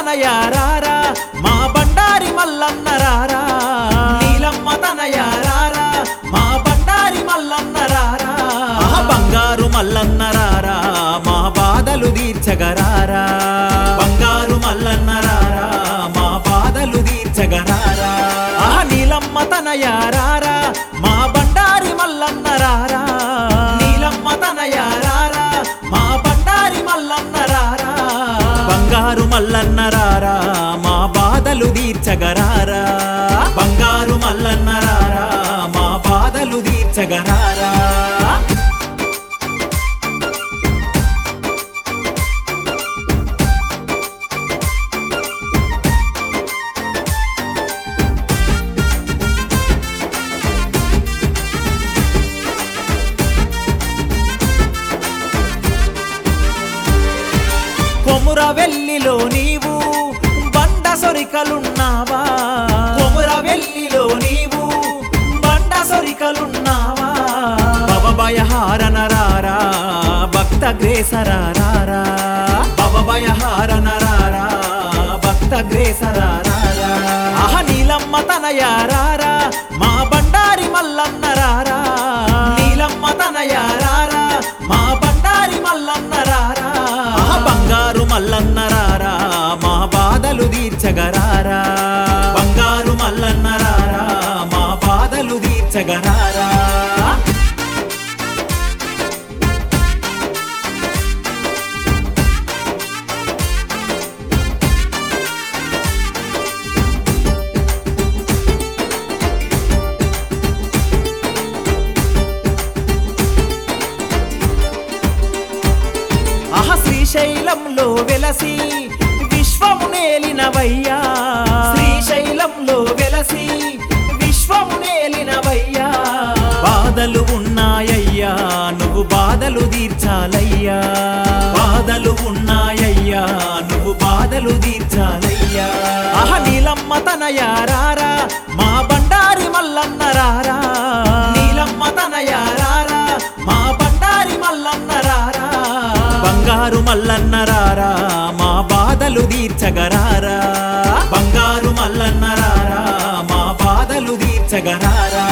తనయారారా మా బండారి మల్లన్న రారా నీలమ్మ తనయారారా మా బండారి మల్లన్న రారా ఆహా, బంగారు మల్లన్న రారా మా బాధలు తీర్చగరారా బంగారు మల్లన్న రారా మా బాధలు తీర్చగరారా ఆహా, నీలమ్మ తనయారారా మా బండారి మల్లన్న రారా నీలమ్మ తనయారారా మా బండారి మల్లన్న రారా బంగారు మల్లన్న రారా మా బాధలు తీర్చగరారా బంగారు మల్లన్న రారా మా బాధలు తీర్చగరారా కొముర వెల్లిలో నీవు బండ సొరికలున్నావా కొముర వెల్లిలో నీవు బండ సొరికలున్నావా భవభయ హారన రారా భక్త గ్రేసరారా భవభయ హారన రారా భక్త గ్రేసరారా అహ నీలమ్మ తనయారారా మా బండారి మల్లన్న రారా నీలమ్మ తనయారారా మా బండారి మల్లన్న రారా ఆహా, బంగారు మల్లన్న రారా మా బాధలు తీర్చగరారా బంగారు మల్లన్న రారా మా బాధలు తీర్చగరారా అహ శ్రీశైలంలో వెలసి విశ్వము నేలినవయ్యా శ్రీశైలంలో వెలసి విశ్వము నేలినవయ్యా బాధలు ఉన్నాయయ్యా నువ్వు బాధలు తీర్చాలయ్యా బాధలు ఉన్నాయయ్యా నువ్వు బాధలు తీర్చాలయ్యా అహ నీలమ్మ తనయారారా మా బండారి మల్లన్న రారా నీలమ్మ తనయారారా మా బండారి మల్లన్న రారా బంగారు మల్లన్న రారా మా బాధలు తీర్చగరారా బంగారు మల్లన్న రారా మా బాధలు తీర్చగరారా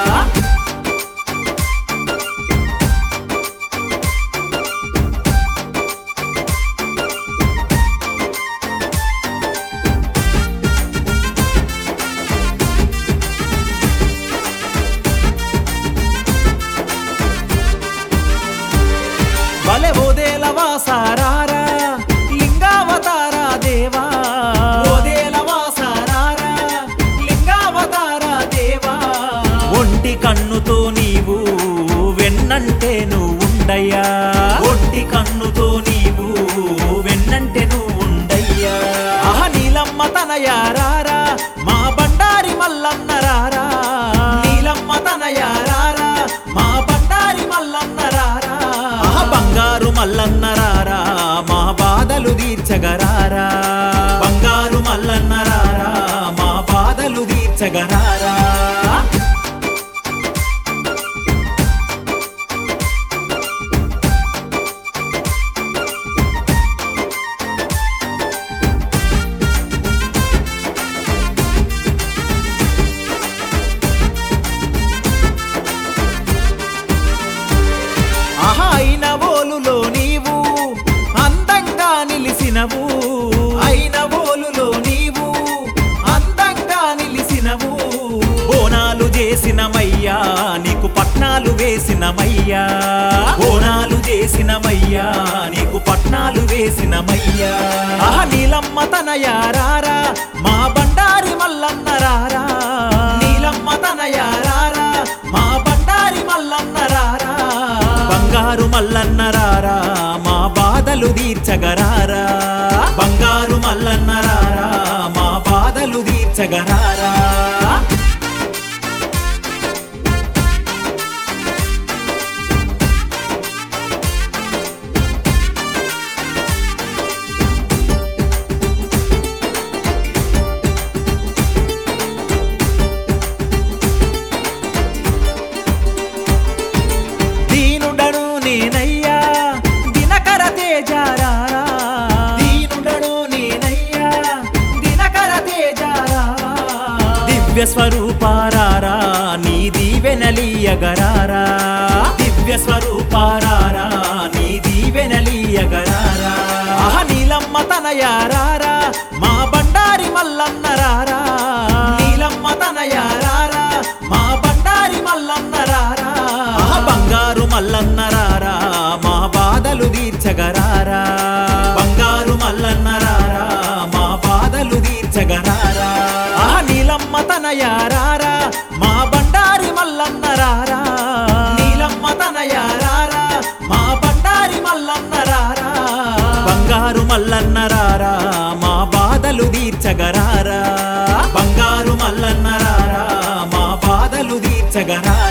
వలె ఓదేల వాసారారా లింగావతారా దేవా ఓదేల వాసారారా లింగావతారా దేవా ఒంటి కన్నుతో నీవు వెన్నంటే నువ్వు ఉండయ్యా ఒంటి కన్నుతో నీవు వెన్నంటే నువ్వు ఉండయ్యా ఆహ నీలమ్మ తనయారారా మా బండారి మల్లన్న రారా నీలమ్మ తనయారారా మా బండారి మల్లన్న రారా ఆహ బంగారు మల్లన్న రారా మా బాధలు తీర్చగరారా బంగారు మల్లన్న రారా మా బాధలు తీర్చగరారా ఆహా అయిన ఓలులో నీవు అందంగా నిలిసినవు అయిన ఓలులో నీవు అందంగా నిలిసినవు బోనాలు చేసినమయ్యా నీకు పట్నాలు వేసినమయ్యా బోనాలు చేసినమయ్యా నీకు పట్నాలు వేసినమయ్యా ఆహ నీలమ్మ తనయారారా మా బండారి మల్లన్న రారా నీలమ్మ తనయారారా మా బండారి మల్లన్న రారా బంగారు మల్లన్న రారా మా బాధలు తీర్చగరారా బంగారు మల్లన్న రారా మా బాధలు తీర్చగరారా దీనుడను నేనయ్యా దినకర తేజారారా దీనుడను నేనయ్యా దివ్య స్వరూపారారా నీ దీవెనలీయగరారా దివ్య స్వరూపారారా నీ దీవెనలీయగరారా ఆహ నీలమ్మ తనయారారా మా బండారి మల్లన్నరారా నీలమ్మ తనయారారా మా బండారి మల్లన్నరారా ఆహ బంగారు మల్లన్నరారా మా బాధలు తీర్చగరారా బంగారు మల్లన్నరారా మా బాధలు తీర్చగరారా ఆహ నీలమ్మ తనయారారా మా బండారి మల్లన్నరారా నీలమ్మ తనయారారా మా బండారి మల్లన్నరారా బంగారు మల్లన్నరారా మా బాధలు తీర్చగరారా బంగారు మల్లన్నరారా మా బాధలు తీర్చగరారా